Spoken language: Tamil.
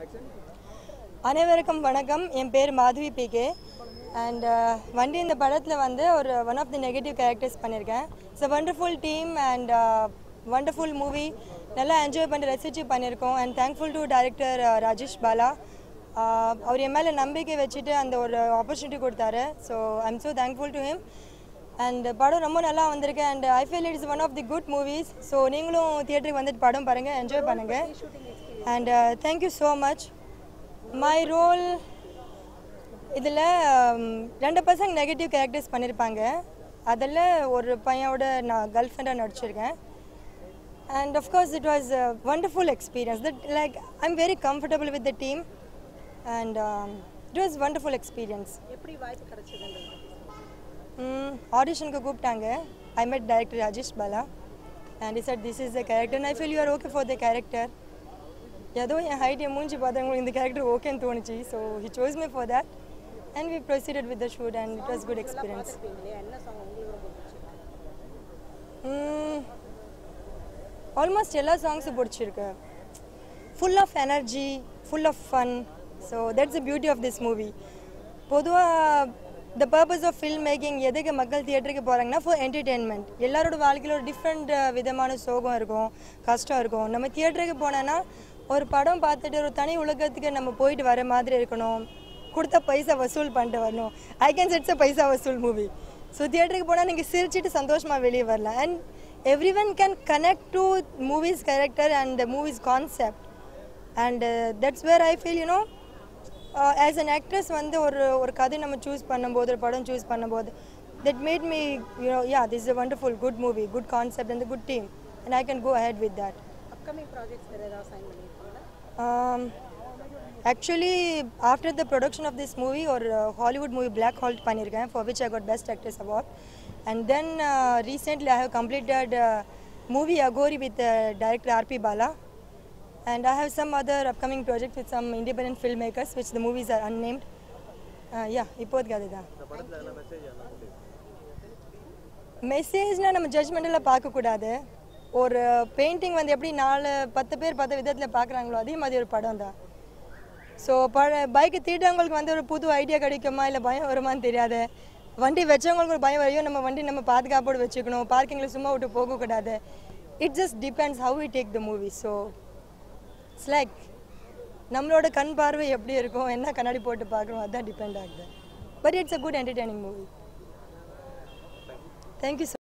அனைவருக்கும் வணக்கம் என் பேர் மாதவி பிகே அண்ட் வண்டி இந்த படத்தில் வந்து ஒரு one of the negative characters பண்ணியிருக்கேன் it's a wonderful team and wonderful movie நல்லா என்ஜாய் பண்ணி ரசித்து பண்ணியிருக்கோம் and thankful to director Rajesh Bala Uh, அவர் என் மேலே நம்பிக்கை வச்சுட்டு அந்த ஒரு ஆப்பர்ச்சுனிட்டி கொடுத்தாரு so I am so thankful to him and படம் ரொம்ப நல்லா வந்திருக்கு and I feel it's one of the good movies so நீங்களும் தியேட்டருக்கு வந்துட்டு படம் பாருங்கள் என்ஜாய் பண்ணுங்கள் and thank you so much my role இதில் ரெண்டு பசங்க நெகட்டிவ் கேரக்டர்ஸ் பண்ணியிருப்பாங்க அதில் ஒரு பையனோட நான் கேர்ள் ஃப்ரெண்டாக நடிச்சிருக்கேன் and of course it was wonderful experience that like I am very comfortable with the team and it was wonderful experience எப்படி வாய்ப்பு கிடைச்சதுன்றது ஆடிஷனுக்கு கூப்பிட்டாங்க I met director Rajesh Bala and is at this is the character I feel you are okay for the character ஏதோ என் ஹைட் என் மூஞ்சி பார்த்தவங்களுக்கு இந்த கேரக்டர் ஓகேன்னு தோணுச்சு so he chose me for that and we proceeded with the shoot and it was good experience இல்லையா என்ன சாங் உங்களுக்கு ரொம்ப பிடிச்சிருக்கு ஆல்மோஸ்ட் எல்லா சாங்ஸும் பிடிச்சிருக்கு full of energy full of fun so that's the beauty of this movie பொதுவாக the purpose of film making எதுக்கு மக்கள் தியேட்டருக்கு போகிறாங்கன்னா ஃபார் என்டர்டெயின்மெண்ட் எல்லாரோட வாழ்க்கையில் ஒரு டிஃப்ரெண்ட் விதமான சோகம் இருக்கும் கஷ்டம் இருக்கும் நம்ம தியேட்டருக்கு போனோன்னா ஒரு படம் பார்த்துட்டு ஒரு தனி உலகத்துக்கு நம்ம போயிட்டு வர மாதிரி இருக்கணும் கொடுத்த பைசா வசூல் பண்ணிட்டு வரணும் ஐ கேன் செட்ஸ் அ பைசா வசூல் மூவி ஸோ தியேட்டருக்கு போனால் நீங்கள் சிரிச்சிட்டு சந்தோஷமாக வெளியே வரலாம் and everyone can connect to movies character and movies concept and that's where I feel you know as an actress வந்து ஒரு ஒரு கதை நம்ம சூஸ் பண்ணும்போது ஒரு படம் சூஸ் பண்ணும்போது that made me you know yeah this is a wonderful good movie good concept and good team and I can go ahead with that upcoming projects வேறு ஏதாவது சைன் பண்ணியிருக்கீங்களா Um, actually, after the production of this movie, or uh, Hollywood movie Black Hole பண்ணியிருக்கேன் for which I got Best Actress Award. And then uh, recently I have completed uh, movie Agori with uh, director R.P. Bala. And I have some other upcoming projects with some independent filmmakers, which the movies are unnamed. Uh, yeah, இப்போதைக்கு அதுதான் மெசேஜ்னால் நம்ம ஜட்ஜ்மெண்டெல்லாம் பார்க்கக்கூடாது ஒரு பெயிண்டிங் வந்து எப்படி நாலு பத்து பேர் பத்து விதத்தில் பார்க்குறாங்களோ அதே மாதிரி ஒரு படம் தான் ஸோ பழ பைக்கு தீட்டவங்களுக்கு வந்து ஒரு புது ஐடியா கிடைக்குமா இல்லை பயம் வருமான்னு தெரியாது வண்டி வச்சவங்களுக்கு ஒரு பயம் வரையும் நம்ம வண்டி நம்ம பாதுகாப்போடு வச்சுக்கணும் பார்க்கிங்கில் சும்மா விட்டு போகக்கூடாது it just depends how we take the movie so it's like நம்மளோட கண் பார்வை எப்படி இருக்கும் என்ன கண்ணாடி போட்டு பார்க்குறோம் அதுதான் டிபெண்ட் ஆகுது but it's a good entertaining movie thank you